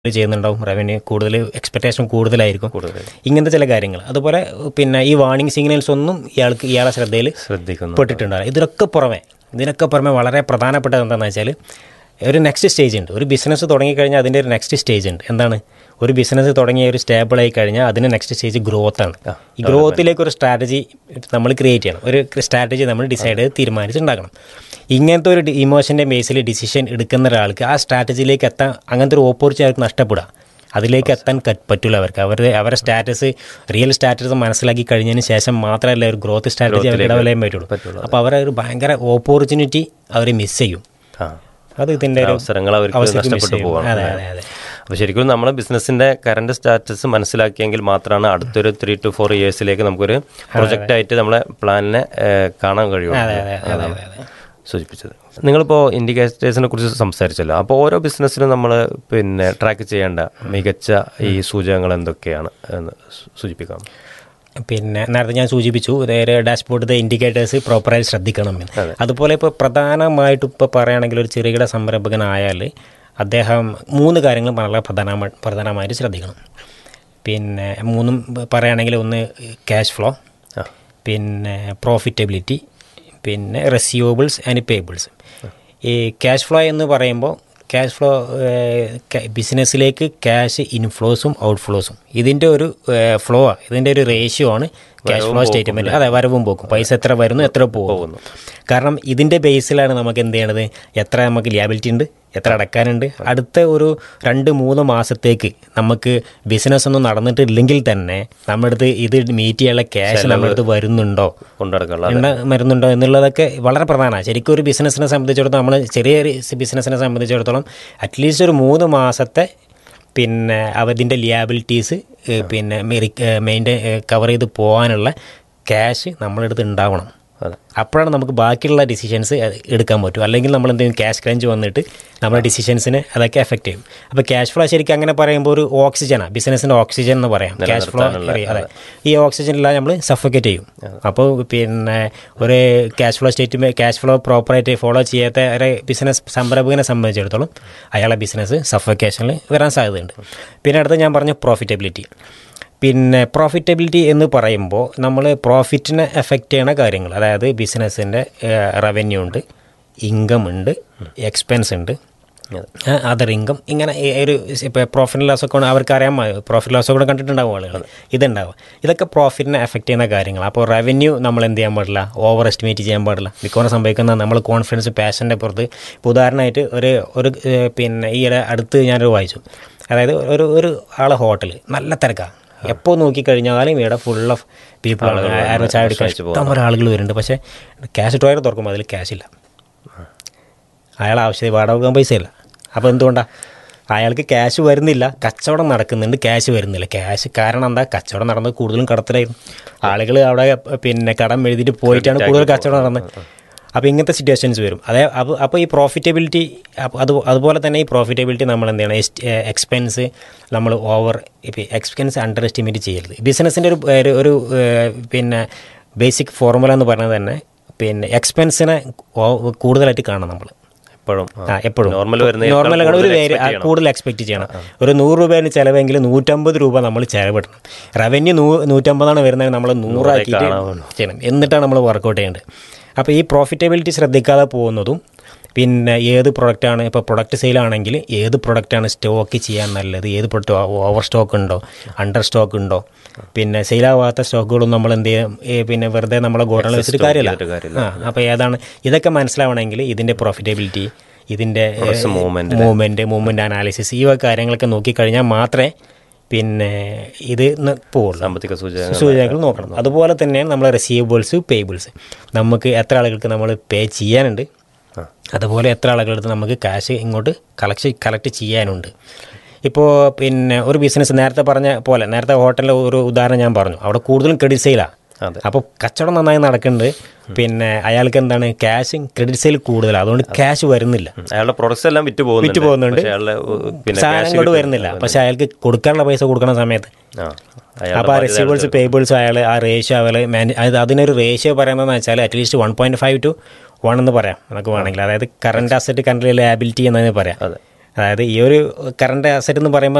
ചെയ്യുന്നുണ്ടാവും റവന്യൂ കൂടുതൽ എക്സ്പെക്ടേഷൻ കൂടുതലായിരിക്കും കൂടുതൽ ഇങ്ങനത്തെ ചില കാര്യങ്ങൾ അതുപോലെ പിന്നെ ഈ വാർണിംഗ് സിഗ്നൽസ് ഒന്നും ഇയാൾക്ക് ഇയാളെ ശ്രദ്ധയിൽ ശ്രദ്ധിക്കുന്നു പെട്ടിട്ടുണ്ടാകും ഇതിനൊക്കെ പുറമെ ഇതിനൊക്കെ പുറമെ വളരെ പ്രധാനപ്പെട്ടത് എന്താണെന്ന് വെച്ചാൽ ഒരു നെക്സ്റ്റ് സ്റ്റേജ് ഉണ്ട് ഒരു ബിസിനസ് തുടങ്ങിക്കഴിഞ്ഞാൽ അതിൻ്റെ ഒരു നെക്സ്റ്റ് സ്റ്റേജ് ഉണ്ട് എന്താണ് ഒരു ബിസിനസ് തുടങ്ങിയ ഒരു സ്റ്റേബിൾ ആയി കഴിഞ്ഞാൽ അതിന് നെക്സ്റ്റ് സ്റ്റേജ് ഗ്രോത്ത് ആണ് ഈ ഗ്രോത്തിലേക്ക് ഒരു സ്ട്രാറ്റജി നമ്മൾ ക്രിയേറ്റ് ചെയ്യണം ഒരു സ്ട്രാറ്റജി നമ്മൾ ഡിസൈഡ് ചെയ്ത് തീരുമാനിച്ചുണ്ടാക്കണം ഇങ്ങനത്തെ ഒരു ഇമോഷൻ്റെ ബേസിൽ ഡിസിഷൻ എടുക്കുന്ന ഒരാൾക്ക് ആ സ്ട്രാറ്റജിയിലേക്ക് എത്താൻ അങ്ങനത്തെ ഒരു ഓപ്പർച്യൂണിറ്റി അവർക്ക് നഷ്ടപ്പെടുക അതിലേക്ക് എത്താൻ ക- പറ്റൂല അവർക്ക് അവരുടെ അവരുടെ സ്റ്റാറ്റസ് റിയൽ സ്റ്റാറ്റസ് മനസ്സിലാക്കി കഴിഞ്ഞതിന് ശേഷം മാത്രമല്ല ഒരു ഗ്രോത്ത് സ്ട്രാറ്റജി അവർക്ക് ഇടവലയാൻ പറ്റുള്ളൂ അപ്പോൾ അവരെ ഒരു ഭയങ്കര ഓപ്പർച്യൂണിറ്റി അവർ മിസ് ചെയ്യും ആ അത് ഇതിൻ്റെ ഒരു അവസരങ്ങൾ അവർക്ക് അവസരത്തിൽ miss നഷ്ടപ്പെട്ടു ചെയ്യും. പോവാണ് അതെ അതെ അതെ അപ്പോൾ ശരിക്കും നമ്മളെ ബിസിനസിന്റെ കറണ്ട് സ്റ്റാറ്റസ് മനസ്സിലാക്കിയെങ്കിൽ മാത്രമാണ് അടുത്തൊരു ത്രീ ടു ഫോർ ഇയേഴ്സിലേക്ക് നമുക്കൊരു പ്രൊജക്റ്റ് ആയിട്ട് നമ്മളെ പ്ലാനിനെ ഏഹ്, കാണാൻ കഴിയുള്ളൂ അതാണ് സൂചിപ്പിച്ചത് നിങ്ങളിപ്പോൾ ഇൻഡിക്കേറ്റേഴ്സിനെ കുറിച്ച് സംസാരിച്ചല്ലോ അപ്പോൾ ഓരോ ബിസിനസ്സിനും നമ്മൾ പിന്നെ ട്രാക്ക് ചെയ്യേണ്ട മികച്ച ഈ സൂചകങ്ങൾ എന്തൊക്കെയാണ് എന്ന് സൂ- സൂചിപ്പിക്കാം പിന്നെ നേരത്തെ ഞാൻ സൂചിപ്പിച്ചു നേരെ ഡാഷ്ബോർഡിലെ ഇൻഡിക്കേറ്റേഴ്സ് പ്രോപ്പറായി ശ്രദ്ധിക്കണം എന്ന് അതുപോലെ ഇപ്പോൾ പ്രധാനമായിട്ടും ഇപ്പോൾ പറയുകയാണെങ്കിൽ ഒരു ചെറുകിട സംരംഭകനായാൽ അദ്ദേഹം മൂന്ന് കാര്യങ്ങൾ വളരെ പ്രധാനമായി പ്രധാനമായിട്ട് ശ്രദ്ധിക്കണം പിന്നെ മൂന്നും പറയുകയാണെങ്കിൽ ഒന്ന് ക്യാഷ് ഫ്ലോ ആ. പിന്നെ പ്രോഫിറ്റബിലിറ്റി പിന്നെ റെസ്യൂവബിൾസ് ആൻഡ് പേബിൾസ് ഈ ക്യാഷ് ഫ്ലോ എന്ന് പറയുമ്പോൾ ക്യാഷ് ഫ്ലോ ബിസിനസ്സിലേക്ക് ക്യാഷ് ഇൻഫ്ലോസും ഔട്ട്ഫ്ലോസും ഇതിൻ്റെ ഒരു ഫ്ലോ ഇതിൻ്റെ ഒരു റേഷ്യോ ആണ് ക്യാഷ് ഫ്ലോ സ്റ്റേറ്റ്മെൻറ്റ് അതെ വരവും പോക്കും പൈസ എത്ര വരുന്നു എത്ര പോകുന്നു കാരണം ഇതിൻ്റെ ബേസിലാണ് നമുക്ക് എന്ത് ചെയ്യണത് എത്ര നമുക്ക് ലിയാബിലിറ്റി ഉണ്ട് എത്ര അടക്കാനുണ്ട് അടുത്ത ഒരു രണ്ട് മൂന്ന് മാസത്തേക്ക് നമുക്ക് ബിസിനസ് ഒന്നും നടന്നിട്ടില്ലെങ്കിൽ തന്നെ നമ്മുടെ അടുത്ത് ഇത് മീറ്റ് ചെയ്യാനുള്ള ക്യാഷ് നമ്മുടെ അടുത്ത് വരുന്നുണ്ടോ കൊണ്ടുനടക്കാനുള്ള എണ്ണ മരുന്നുണ്ടോ എന്നുള്ളതൊക്കെ വളരെ പ്രധാനമാണ് ശരിക്കും ഒരു ബിസിനസ്സിനെ സംബന്ധിച്ചിടത്തോളം നമ്മൾ ചെറിയൊരു ബിസിനസ്സിനെ സംബന്ധിച്ചിടത്തോളം അറ്റ്ലീസ്റ്റ് ഒരു മൂന്ന് മാസത്തെ പിന്നെ അതിൻ്റെ ലിയാബിലിറ്റീസ് പിന്നെ മെയിൻ്റെ കവർ ചെയ്ത് പോകാനുള്ള ക്യാഷ് നമ്മളെടുത്ത് ഉണ്ടാവണം അതെ അപ്പോഴാണ് നമുക്ക് ബാക്കിയുള്ള ഡിസിഷൻസ് എടുക്കാൻ പറ്റും അല്ലെങ്കിൽ നമ്മൾ എന്തെങ്കിലും ക്യാഷ് ക്രഞ്ച് വന്നിട്ട് നമ്മുടെ ഡിസിഷൻസിനെ അതൊക്കെ എഫക്റ്റ് ചെയ്യും അപ്പോൾ ക്യാഷ് ഫ്ലോ ശരിക്കും അങ്ങനെ പറയുമ്പോൾ ഒരു ഓക്സിജനാണ് ബിസിനസ്സിൻ്റെ ഓക്സിജൻ എന്ന് പറയാം ക്യാഷ് ഫ്ലോ അതെ ഈ ഓക്സിജൻ എല്ലാം നമ്മൾ സഫക്കേറ്റ് ചെയ്യും അപ്പോൾ പിന്നെ ഒരു cash flow statement cash flow പ്രോപ്പറായിട്ട് ഫോളോ ചെയ്യാത്ത ഒരു ബിസിനസ് സംരംഭകനെ സംബന്ധിച്ചിടത്തോളം അയാളെ ബിസിനസ് സഫക്കേഷനിൽ വരാൻ സാധ്യതയുണ്ട് പിന്നെ അടുത്ത് ഞാൻ പറഞ്ഞു പ്രോഫിറ്റബിലിറ്റി പിന്നെ പ്രോഫിറ്റബിലിറ്റി എന്ന് പറയുമ്പോൾ നമ്മൾ പ്രോഫിറ്റിനെ എഫക്റ്റ് ചെയ്യണ കാര്യങ്ങൾ അതായത് ബിസിനസ്സിൻ്റെ റവന്യൂ ഉണ്ട് ഇൻകം ഉണ്ട് എക്സ്പെൻസ് ഉണ്ട് അതർ ഇൻകം ഇങ്ങനെ ഈ ഒരു ഇപ്പോൾ പ്രോഫിറ്റ് ലോസ് ഒക്കെ അവർക്ക് അറിയാൻ പ്രോഫിറ്റ് ലോസ് ഒക്കെ കണ്ടിട്ടുണ്ടാവും ആളുകൾ ഇതുണ്ടാവും ഇതൊക്കെ പ്രോഫിറ്റിനെ എഫക്റ്റ് ചെയ്യുന്ന കാര്യങ്ങൾ അപ്പോൾ റവന്യൂ നമ്മൾ എന്ത് ചെയ്യാൻ പാടില്ല ഓവർ എസ്റ്റിമേറ്റ് ചെയ്യാൻ പാടില്ല മിക്കവാറും സംഭവിക്കുന്ന നമ്മൾ കോൺഫിഡൻസ് പാഷൻ്റെ പുറത്ത് ഇപ്പോൾ ഉദാഹരണമായിട്ട് ഒരു ഒരു ഏഹ്, പിന്നെ ഈ ഇട അടുത്ത് ഞാനൊരു വായിച്ചു അതായത് ഒരു ഒരു ആളെ ഹോട്ടൽ നല്ല തിരക്കാണ് എപ്പോൾ നോക്കിക്കഴിഞ്ഞാലും ഇവിടെ ഫുൾ ഓഫ് പീപ്പിൾ ആരോ ചായ എടുക്കാൻ ഇഷ്ടംപോലെ ആളുകൾ വരുന്നുണ്ട് പക്ഷേ ക്യാഷ് ഡ്രോയർ തുറക്കുമ്പോൾ അതിൽ ക്യാഷ് ഇല്ല അയാൾ ആവശ്യത്തിന് വാടക കൊടുക്കാൻ പൈസ ഇല്ല അപ്പോൾ എന്തുകൊണ്ടാണ് അയാൾക്ക് ക്യാഷ് വരുന്നില്ല കച്ചവടം നടക്കുന്നുണ്ട് ക്യാഷ് വരുന്നില്ല ക്യാഷ് കാരണം എന്താ കച്ചവടം നടന്നത് കൂടുതലും കടത്തിലായിരുന്നു ആളുകൾ അവിടെ പിന്നെ കടം എഴുതിയിട്ട് പോയിട്ടാണ് കൂടുതൽ കച്ചവടം നടന്നത് അപ്പോൾ ഇങ്ങനത്തെ സിറ്റുവേഷൻസ് വരും അതേ അപ്പോൾ അപ്പോൾ ഈ പ്രോഫിറ്റബിലിറ്റി അത് അതുപോലെ തന്നെ ഈ പ്രോഫിറ്റബിലിറ്റി നമ്മൾ എന്ത് ചെയ്യണം എക്സ്പെൻസ് നമ്മൾ ഓവർ ഇപ്പോൾ എക്സ്പെൻസ് അണ്ടർ എസ്റ്റിമേറ്റ് ചെയ്യരുത് ബിസിനസ്സിൻ്റെ ഒരു ഒരു- ഒരു ഏഹ്, പിന്നെ ബേസിക് ഫോർമുല എന്ന് പറയുന്നത് തന്നെ പിന്നെ എക്സ്പെൻസിനെ കൂടുതലായിട്ട് കാണണം നമ്മൾ എപ്പോഴും ആ എപ്പോഴും നോർമൽ വരുന്ന നോർമൽ ഒരു വേര് ആ, കൂടുതൽ എക്സ്പെക്ട് ചെയ്യണം ഒരു നൂറ് രൂപേന് ചിലവെങ്കിൽ നൂറ്റമ്പത് രൂപ നമ്മൾ ചിലവിടണം റവന്യൂ നൂ നൂറ്റമ്പതാണ് വരുന്നത് നമ്മൾ നൂറാക്കിയിട്ട് ചെയ്യണം എന്നിട്ടാണ് നമ്മൾ വർക്കൗട്ട് ചെയ്യേണ്ടത് അപ്പോൾ ഈ പ്രോഫിറ്റബിലിറ്റി ശ്രദ്ധിക്കാതെ പോകുന്നതും പിന്നെ ഏത് പ്രൊഡക്റ്റാണ് ഇപ്പോൾ പ്രൊഡക്റ്റ് സെയിലാണെങ്കിൽ ഏത് പ്രൊഡക്റ്റാണ് സ്റ്റോക്ക് ചെയ്യാൻ നല്ലത് ഏത് പ്രൊഡക്റ്റ് ഓവർ സ്റ്റോക്ക് ഉണ്ടോ അണ്ടർ സ്റ്റോക്ക് ഉണ്ടോ പിന്നെ സെയിലാവാത്ത സ്റ്റോക്കുകളും നമ്മൾ എന്ത് ചെയ്യും ഈ പിന്നെ വെറുതെ നമ്മളെ ഗോഡൗണിൽ വെച്ചിട്ട് കാര്യമില്ല ആ അപ്പോൾ ഏതാണ് ഇതൊക്കെ മനസ്സിലാവണമെങ്കിൽ ഇതിൻ്റെ പ്രോഫിറ്റബിലിറ്റി ഇതിൻ്റെ movement. മൂവ്മെൻറ്റ് മൂവ്മെൻറ്റ് അനാലിസിസ് ഈ വക കാര്യങ്ങളൊക്കെ നോക്കിക്കഴിഞ്ഞാൽ മാത്രമേ പിന്നെ ഇത് ന- പോവുള്ളൂ സാമ്പത്തിക സൂചകങ്ങൾ സൂചനകൾ നോക്കണം അതുപോലെ തന്നെയാണ് നമ്മൾ റിസീവബിൾസ് പേബിൾസ് നമുക്ക് എത്ര ആളുകൾക്ക് നമ്മൾ പേ ചെയ്യാനുണ്ട് അതുപോലെ എത്ര ആളുകളുടെ അടുത്ത് നമുക്ക് ക്യാഷ് ഇങ്ങോട്ട് കളക്ട് കളക്ട് ചെയ്യാനുണ്ട് ഇപ്പോൾ പിന്നെ ഒരു ബിസിനസ് നേരത്തെ പറഞ്ഞ പോലെ നേരത്തെ ഹോട്ടലിലെ ഒരു ഉദാഹരണം ഞാൻ പറഞ്ഞു അവിടെ കൂടുതലും ക്രെഡിറ്റ് സെയിലാണ് അതെ. അപ്പോൾ കച്ചവടം നന്നായി നടക്കുന്നുണ്ട് പിന്നെ അയാൾക്ക് എന്താണ് ക്യാഷ് ക്രെഡിറ്റ് സെയിൽ കൂടുതലാണ് അതുകൊണ്ട് ക്യാഷ് വരുന്നില്ല അയാളുടെ പ്രൊഡക്ട്സ് എല്ലാം വിറ്റ് പോകുന്നുണ്ട് വിറ്റ് പോകുന്നുണ്ട് പക്ഷേ അയാളുടെ ഉ, പിന്നെ സാധനം cash ഇങ്ങോട്ട് കിട്ടും. വരുന്നില്ല പക്ഷെ അയാൾക്ക് കൊടുക്കാനുള്ള പൈസ കൊടുക്കുന്ന സമയത്ത് ആ അയാളുടെ അപ്പോൾ ആ റിസീവേഴ്സ് പേബിൾസ് അയാൾ ആ റേഷ്യോ അയാൾ മാനേജ് അത് അതിനൊരു റേഷ്യോ പറയുന്നതെന്ന് വെച്ചാൽ at least one point five to one എന്ന് പറയാം നമുക്ക് വേണമെങ്കിൽ അതായത് കറണ്ട് അസറ്റ് കറണ്ട് ലാബിലിറ്റി എന്നതിന് പറയാം അതെ. അതായത് ഈ ഒരു കറണ്ട് അസറ്റ് എന്ന് പറയുമ്പോൾ